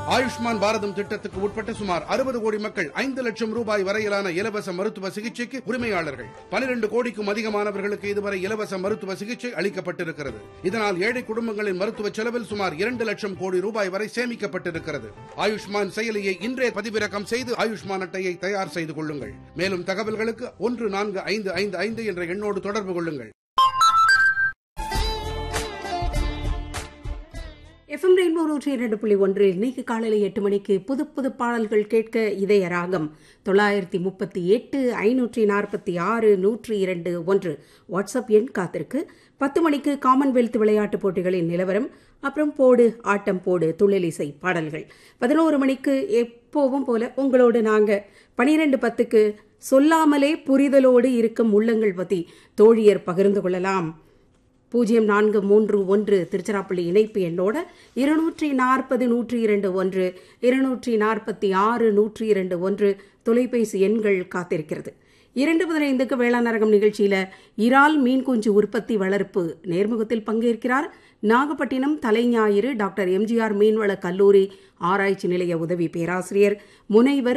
ஆயுஷ்மான் பாரதம் திட்டத்துக்கு உட்பட்ட சுமார் அறுபது கோடி மக்கள் ஐந்து லட்சம் ரூபாய் வரையிலான இலவச மருத்துவ சிகிச்சைக்கு உரிமையாளர்கள் பனிரெண்டு கோடிக்கும் அதிகமானவர்களுக்கு இதுவரை இலவச மருத்துவ சிகிச்சை அளிக்கப்பட்டிருக்கிறது இதனால் ஏழை குடும்பங்களின் மருத்துவ செலவில் சுமார் இரண்டு லட்சம் கோடி ரூபாய் வரை சேமிக்கப்பட்டிருக்கிறது ஆயுஷ்மான் செயலியை இன்றே பதிவிறக்கம் செய்து ஆயுஷ்மான் அட்டையை தயார் செய்து கொள்ளுங்கள் மேலும் தகவல்களுக்கு ஒன்று நான்கு ஐந்து ஐந்து ஐந்து என்ற எண்ணோடு தொடர்பு கொள்ளுங்கள் எஃப்எம் ரெயின்போ நூற்றி இரண்டு புள்ளி ஒன்று இன்னைக்கு காலையில் எட்டு மணிக்கு புது புது பாடல்கள் கேட்க இதய ராகம் தொள்ளாயிரத்தி முப்பத்தி எட்டு ஐநூற்றி நாற்பத்தி ஆறு நூற்றி இரண்டு ஒன்று வாட்ஸ்அப் எண் காத்திருக்கு பத்து மணிக்கு காமன்வெல்த் விளையாட்டுப் போட்டிகளின் நிலவரம் அப்புறம் போடு ஆட்டம் போடு துள்ளலிசை பாடல்கள் பதினோரு மணிக்கு எப்போவும் போல உங்களோடு நாங்கள் பனிரெண்டு பத்துக்கு சொல்லாமலே புரிதலோடு இருக்கும் உள்ளங்கள் பற்றி தோழியர் பகிர்ந்து கொள்ளலாம் பூஜ்ஜியம் நான்கு மூன்று ஒன்று திருச்சிராப்பள்ளி இணைப்பு எண்ணோட இருநூற்றி நாற்பது நூற்றி இரண்டு ஒன்று இருநூற்றி நாற்பத்தி ஆறு நூற்றி இரண்டு ஒன்று தொலைபேசி எண்கள் காத்திருக்கிறது இரண்டு பதினைந்துக்கு வேளாண் அரங்கம் நிகழ்ச்சியில இறால் மீன் குஞ்சு உற்பத்தி வளர்ப்பு நேர்முகத்தில் பங்கேற்கிறார் நாகப்பட்டினம் தலைஞாயிறு டாக்டர் எம்ஜிஆர் மீன்வள கல்லூரி ஆராய்ச்சி நிலைய உதவி பேராசிரியர் முனைவர்